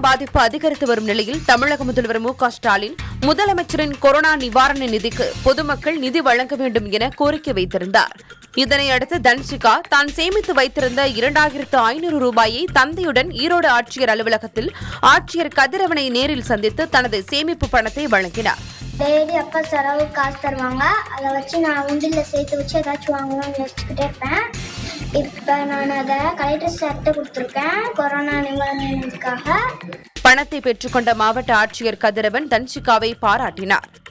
பாதிப்பு அதிகரித்து வரும் நிலையில் தமிழக முதல்வர் மு க ஸ்டாலின் முதலமைச்சரின் கொரோனா நிவாரண நிதிக்கு பொதுமக்கள் நிதி வழங்க வேண்டும் என கோரிக்கை வைத்திருந்தார் இதனையடுத்து தன்சிகா தான் சேமித்து வைத்திருந்த இரண்டாயிரத்து ஐநூறு ரூபாயை தந்தையுடன் ஈரோடு ஆட்சியர் அலுவலகத்தில் ஆட்சியர் கதிரவனை நேரில் சந்தித்து தனது சேமிப்பு பணத்தை வழங்கினார் டெய்லி அப்பா செலவு காசு தருவாங்க அதை வச்சு நான் உண்டியில் சேர்த்து வச்சு ஏதாச்சும் வாங்கணும்னு யோசிச்சுக்கிட்டே இருப்பேன் இப்போ நான் அதை கலெக்டர் சார்கிட்ட கொடுத்துருக்கேன் கொரோனா நிவாரண நிதிக்காக பணத்தை பெற்றுக்கொண்ட மாவட்ட ஆட்சியர் கதிரவன் தன்சிகாவை பாராட்டினார்